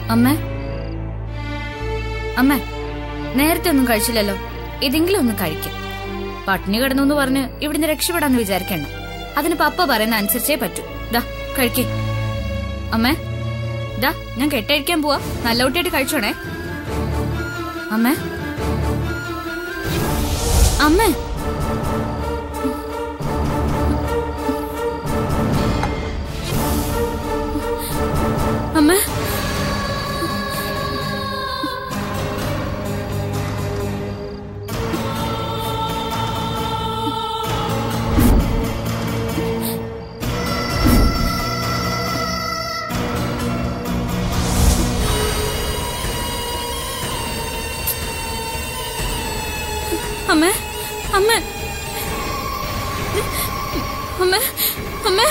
അമ്മ അമ്മ നേരത്തെ ഒന്നും കഴിച്ചില്ലല്ലോ ഇതെങ്കിലും ഒന്ന് കഴിക്കും പട്ടിണി കിടന്നു എന്ന് പറഞ്ഞ് ഇവിടുന്ന് രക്ഷപ്പെടാന്ന് വിചാരിക്കണ്ട അതിന് പപ്പ പറയുന്ന അനുസരിച്ചേ പറ്റൂ ദാ കഴിക്കേ അമ്മേ ദാ ഞാൻ കെട്ടഴിക്കാൻ പോവാ നല്ല കുട്ടിയായിട്ട് കഴിച്ചോണേ അമ്മേ അമ്മേ അമ്മേ അമ്മേ അമ്മേ അമ്മേ അമ്മേ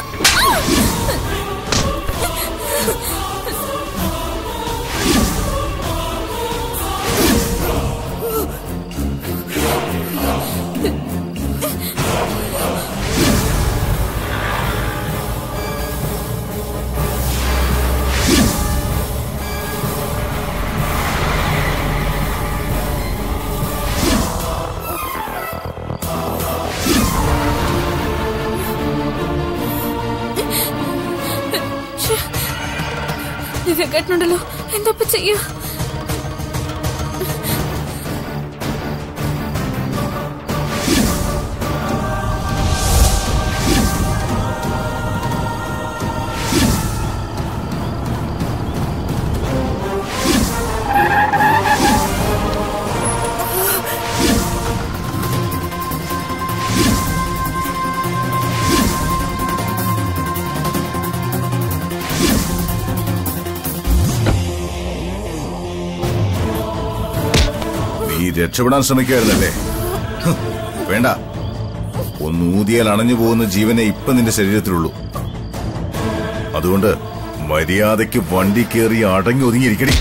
ദിവ്യ കേട്ടിട്ടുണ്ടല്ലോ എന്താ ഇപ്പൊ ചെയ്യാ നീ രക്ഷപ്പെടാൻ ശ്രമിക്കുകയായിരുന്നല്ലേ ഹ്, വേണ്ട ഒന്ന് ഊതിയാൽ അണഞ്ഞു പോകുന്ന ജീവനെ ഇപ്പൊ നിന്റെ ശരീരത്തിലുള്ളൂ അതുകൊണ്ട് മര്യാദയ്ക്ക് വണ്ടി കയറി അടങ്ങി ഒതുങ്ങിയിരിക്കടി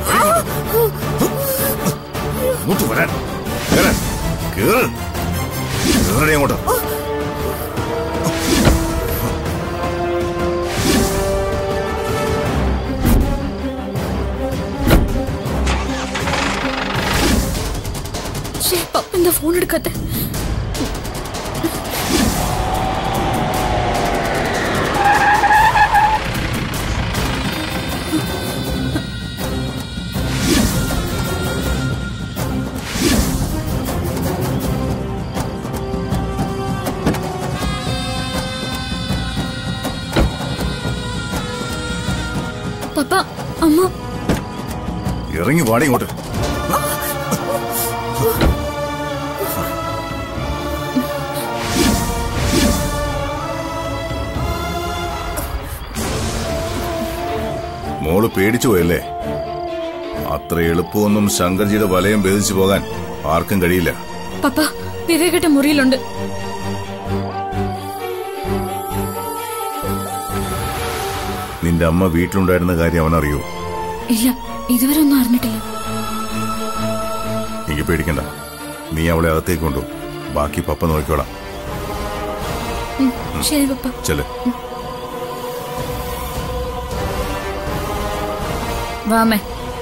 ഇങ്ങോട്ട് വരാൻ കേറാൻ. കേറ്. കേറടി അങ്ങോട്ട് ശ്ശേ, പപ്പ എന്താ ഫോൺ എടുക്കാത്തെ പപ്പ അമ്മ ഇറങ്ങി വാടി ഇങ്ങോട്ട് മോള് പേടിച്ചു പോയല്ലേ അത്ര എളുപ്പമൊന്നും ശങ്കർജിയുടെ വലയം ഭേദിച്ചു പോകാൻ ആർക്കും കഴിയില്ല പപ്പ വിവേകട്ട മുറിയിലുണ്ട് നിന്റെ അമ്മ വീട്ടിലുണ്ടായിരുന്ന കാര്യം അവനറിയോ ഇല്ല ഇതുവരെ ഒന്നും അറിഞ്ഞിട്ടില്ല എനിക്ക് പേടിക്കണ്ട നീ അവളെ അകത്തേക്ക് കൊണ്ടു ബാക്കി പപ്പ നോക്കിക്കോളാം ഉം, ശരി പപ്പ ചെല് വാ അമ്മേ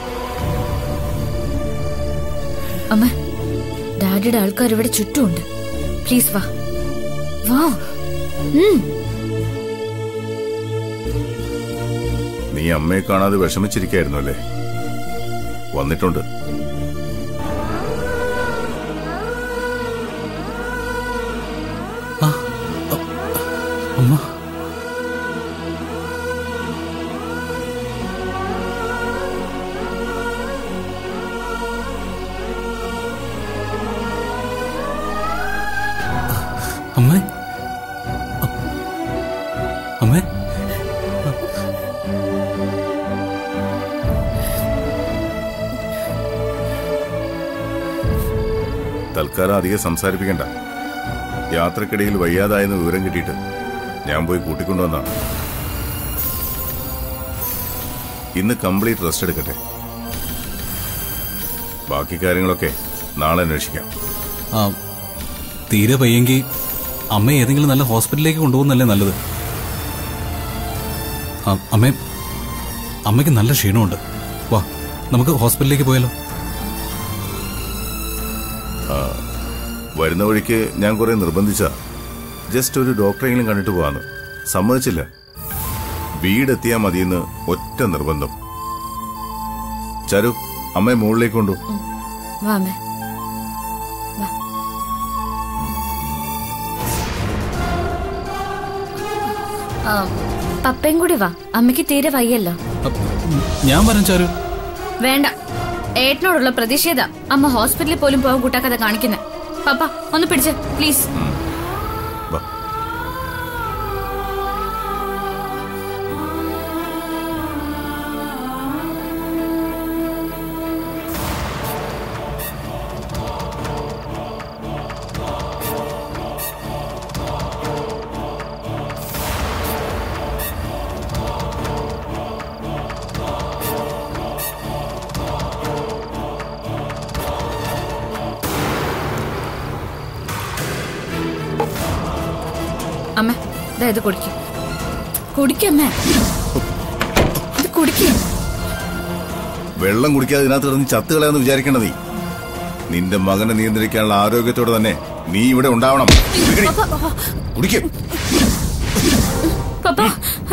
അമ്മ ഡാഡിയുടെ ആൾക്കാർ ഇവിടെ ചുറ്റുമുണ്ട് പ്ലീസ് വാ വാ ഉം, നീ അമ്മയെ കാണാതെ വിഷമിച്ചിരിക്കായിരുന്നു അല്ലേ വന്നിട്ടുണ്ട് അമ്മ അമ്മേ അ- അമ്മേ തൽക്കാലം അധികം സംസാരിപ്പിക്കണ്ട യാത്രക്കിടയിൽ വയ്യാതായെന്ന് വിവരം കിട്ടിയിട്ട് ഞാൻ പോയി കൂട്ടിക്കൊണ്ടുവന്നാണ് ഇന്ന് കംപ്ലീറ്റ് റെസ്റ്റ് എടുക്കട്ടെ ബാക്കി കാര്യങ്ങളൊക്കെ നാളെ അന്വേഷിക്കാം ആ തീരെ വയ്യെങ്കിൽ അമ്മ ഏതെങ്കിലും നല്ല ഹോസ്പിറ്റലിലേക്ക് കൊണ്ടുപോകുന്നല്ലേ നല്ലത് ആ, അമ്മേ അമ്മയ്ക്ക് നല്ല ക്ഷീണമുണ്ട് വാ നമുക്ക് ഹോസ്പിറ്റലിലേക്ക് പോയാലോ വരുന്ന വഴിക്ക് ഞാൻ കുറെ നിർബന്ധിച്ച ജസ്റ്റ് ഒരു ഡോക്ടറെങ്കിലും കണ്ടിട്ട് പോവാന്ന് സമ്മതിച്ചില്ല വീടെത്തിയാ മതിയെന്ന് ഒറ്റ നിർബന്ധം ചരു അമ്മയെ മുകളിലേക്ക് കൊണ്ടു വാ അമ്മേ വാ ആ, പപ്പയും കൂടി വാ അമ്മയ്ക്ക് തീരെ വയ്യല്ലോ അ, ഞാൻ വരാം ചാരു വേണ്ട ഏട്ടനോടുള്ള പ്രതിഷേധ അമ്മ ഹോസ്പിറ്റലിൽ പോലും പോകാൻ കൂട്ടാക്കാതെ കാണിക്കുന്നെ പപ്പ ഒന്ന് പിടിച്ച് പ്ലീസ് വാ. അമ്മ ദാ ഇത് കുടിക്കും കുടിക്കമ്മേ ഇത് കുടിക്കും വെള്ളം കുടിക്കാതെ ഇതിനകത്ത് കിടന്ന് ചത്ത് കളയാന്ന് വിചാരിക്കണ്ട നീ നിന്റെ മകനെ നിയന്ത്രിക്കാനുള്ള ആരോഗ്യത്തോടെ തന്നെ നീ ഇവിടെ ഉണ്ടാവണം കുടിക്കടി. കുടിക്ക് പപ്പ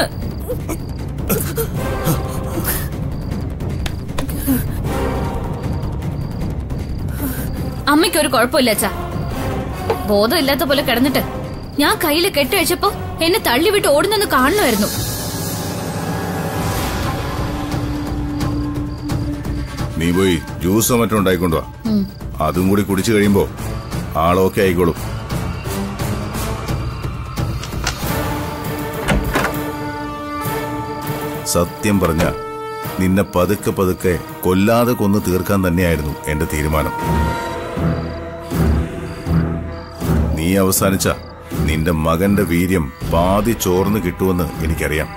അമ്മയ്ക്ക് ഒരു കുഴപ്പമില്ല അച്ഛാ ബോധമില്ലാത്ത പോലെ കിടന്നിട്ട് ഞാൻ കയ്യിൽ കെട്ടിവെച്ചപ്പോ എന്നെ തള്ളിവിട്ട് ഓടുന്നെന്ന് കാണുമായിരുന്നു നീ പോയി ജ്യൂസോ മറ്റോ ഉണ്ടായിക്കൊണ്ടുവാ അതും കൂടി കുടിച്ചു കഴിയുമ്പോ ആളൊക്കെ ആയിക്കോളും സത്യം പറഞ്ഞ നിന്നെ പതുക്കെ പതുക്കെ കൊല്ലാതെ കൊന്നു തീർക്കാൻ തന്നെയായിരുന്നു എന്റെ തീരുമാനം നീ അവസാനിച്ച നിന്റെ മകന്റെ വീര്യം പാതി ചോർന്ന് കിട്ടുമെന്ന് എനിക്കറിയാം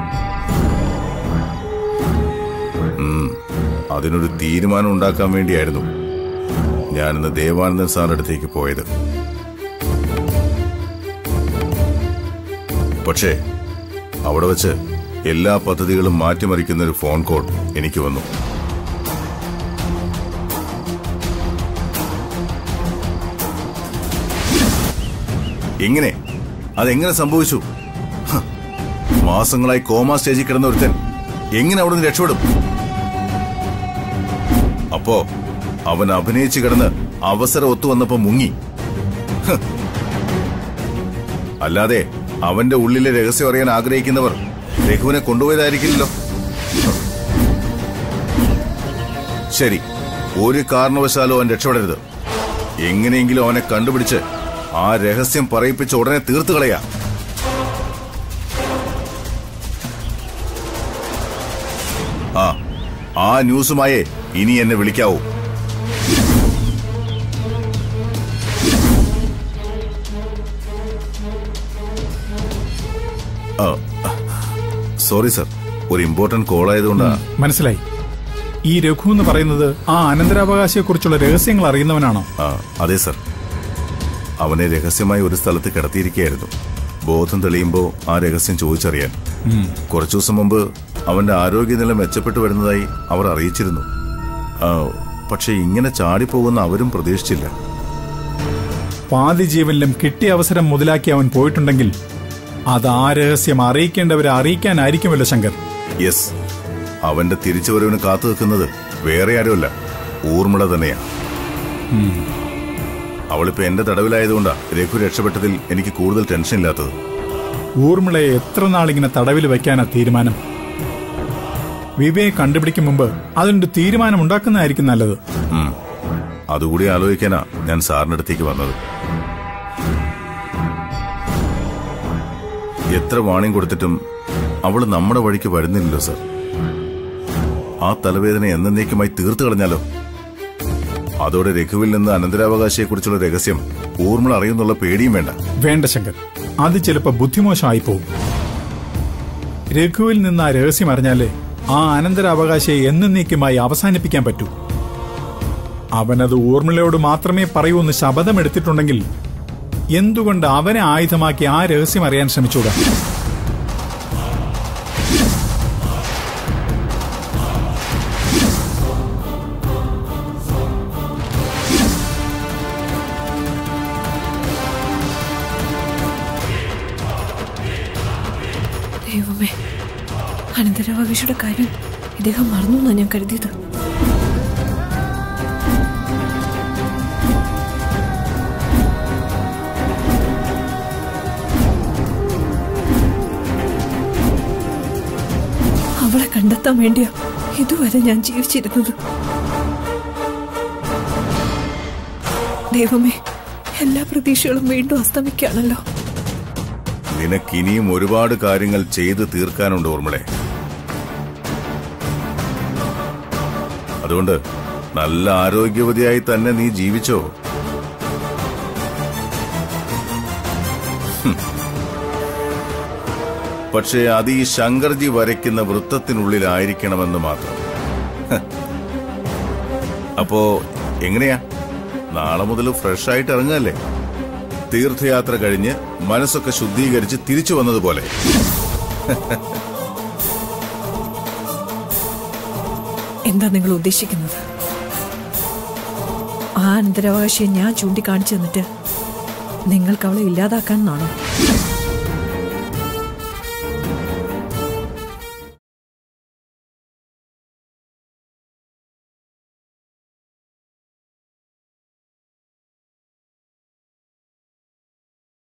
അതിനൊരു തീരുമാനം ഉണ്ടാക്കാൻ വേണ്ടിയായിരുന്നു ഞാനിന്ന് ദേവാനന്ദൻ സാറിന്റെ അടുത്തേക്ക് പോയത് പക്ഷേ അവിടെ വെച്ച് എല്ലാ പദ്ധതികളും മാറ്റിമറിക്കുന്ന ഒരു ഫോൺ കോൾ എനിക്ക് വന്നു എങ്ങനെ അതെങ്ങനെ സംഭവിച്ചു ഹ, മാസങ്ങളായി കോമ സ്റ്റേജിൽ കിടന്ന ഒരുത്തൻ എങ്ങനെ അവിടെ നിന്ന് രക്ഷപ്പെടും അപ്പോ അവൻ അഭിനയിച്ചു കിടന്ന് അവസരം ഒത്തുവന്നപ്പോ മുങ്ങി ഹ്. അല്ലാതെ അവന്റെ ഉള്ളിലെ രഹസ്യം അറിയാൻ ആഗ്രഹിക്കുന്നവർ രഘുവിനെ കൊണ്ടുപോയതായിരിക്കില്ലല്ലോ ഹ്. ശരി ഒരു കാരണവശാലും അവൻ രക്ഷപ്പെടരുത് എങ്ങനെയെങ്കിലും അവനെ കണ്ടുപിടിച്ച് ആ രഹസ്യം പറയിപ്പിച്ച് ഉടനെ തീർത്തു കളയാ ആ ആ ന്യൂസുമായേ ഇനി എന്നെ വിളിക്കാവൂ ആ, സോറി സർ ഒരു ഇമ്പോർട്ടന്റ് കോൾ ആയതുകൊണ്ടാ മനസ്സിലായി ഈ രഘു എന്ന് പറയുന്നത് ആ അനന്തരാവകാശത്തെക്കുറിച്ചുള്ള രഹസ്യങ്ങൾ അറിയുന്നവനാണോ ആ അതെ സർ അവനെ രഹസ്യമായി ഒരു സ്ഥലത്ത് കിടത്തിയിരിക്കുകയായിരുന്നു ബോധം തെളിയുമ്പോൾ ആ രഹസ്യം ചോദിച്ചറിയാൻ കുറച്ചു ദിവസം മുമ്പ് അവന്റെ ആരോഗ്യനില മെച്ചപ്പെട്ടു വരുന്നതായി അവർ അറിയിച്ചിരുന്നു ആ, പക്ഷെ ഇങ്ങനെ ചാടിപ്പോകുന്ന അവരും പ്രതീക്ഷിച്ചില്ല പാതി ജീവനിലും കിട്ടിയ അവസരം മുതലാക്കി അവൻ പോയിട്ടുണ്ടെങ്കിൽ അത് ആ രഹസ്യം അറിയിക്കേണ്ടവരെ അറിയിക്കാനായിരിക്കുമല്ലോ ശങ്കർ യെസ് അവന്റെ തിരിച്ചുവരവിന് കാത്തു നിൽക്കുന്നത് വേറെ ആരുമല്ല ഊർമിള തന്നെയാ അവളിപ്പോ എന്റെ തടവിലായതുകൊണ്ടാ രഘു രക്ഷപ്പെട്ടതിൽ എനിക്ക് കൂടുതൽ ടെൻഷൻ ഇല്ലാത്തത് ഊർമിളയെ എത്ര നാളിങ്ങനെ തടവിൽ വയ്ക്കാനാ തീരുമാനം വിവയെ കണ്ടുപിടിക്കും മുമ്പ് അതിനൊരു തീരുമാനം ഉണ്ടാക്കുന്നതായിരിക്കും നല്ലത് ഉം. അതുകൂടി ആലോചിക്കാനാ ഞാൻ സാറിന്റെ അടുത്തേക്ക് വന്നത് എത്ര വാണിംഗ് കൊടുത്തിട്ടും അവള് നമ്മുടെ വഴിക്ക് വരുന്നില്ലല്ലോ സർ ആ തലവേദന എന്നേക്കുമായി തീർത്തു കളഞ്ഞാലോ അതോടെ രഘുവിൽ നിന്ന് അനന്തരാവകാശത്തെക്കുറിച്ചുള്ള രഹസ്യം ഊർമിള അറിയുന്നുള്ള പേടിയും വേണ്ട വേണ്ട ശങ്കർ അത് ചിലപ്പോ ബുദ്ധിമോശമായി പോകും രഘുവിൽ നിന്ന് ആ രഹസ്യം അറിഞ്ഞാലേ ആ അനന്തരാവകാശയെ എന്നേക്കുമായി അവസാനിപ്പിക്കാൻ പറ്റൂ അവനത് ഊർമിളയോട് മാത്രമേ പറയൂ എന്ന് ശപഥമെടുത്തിട്ടുണ്ടെങ്കിൽ എന്തുകൊണ്ട് അവനെ ആയുധമാക്കി ആ രഹസ്യം അറിയാൻ ശ്രമിച്ചൂടാ ദൈവമേ അനന്തരാവകാശിയുടെ കാര്യം ഇദ്ദേഹം മറന്നു എന്നാണ് ഞാൻ കരുതിയത് അവളെ കണ്ടെത്താൻ വേണ്ടിയാ ഇതുവരെ ഞാൻ ജീവിച്ചിരുന്നത് ദൈവമേ എല്ലാ പ്രതീക്ഷകളും വീണ്ടും അസ്തമിക്കാണല്ലോ നിനക്കിനിയും ഒരുപാട് കാര്യങ്ങൾ ചെയ്തു തീർക്കാനുണ്ട് ഓർമ്മളെ അതുകൊണ്ട് നല്ല ആരോഗ്യവതിയായി തന്നെ നീ ജീവിച്ചോ ഹും. പക്ഷേ അത് ഈ ശങ്കർജി വരയ്ക്കുന്ന വൃത്തത്തിനുള്ളിലായിരിക്കണമെന്ന് മാത്രം ഹ. അപ്പോ എങ്ങനെയാ നാളെ മുതൽ ഫ്രഷ് ആയിട്ട് ഇറങ്ങല്ലേ തീർത്ഥയാത്ര കഴിഞ്ഞ് മനസ്സൊക്കെ ശുദ്ധീകരിച്ച് തിരിച്ചു വന്നതുപോലെ എന്താ നിങ്ങൾ ഉദ്ദേശിക്കുന്നത് ആ അനന്തരാവകാശിയെ ഞാൻ ചൂണ്ടിക്കാണിച്ചു തന്നിട്ട് നിങ്ങൾക്ക് അവളെ ഇല്ലാതാക്കാമെന്നാണോ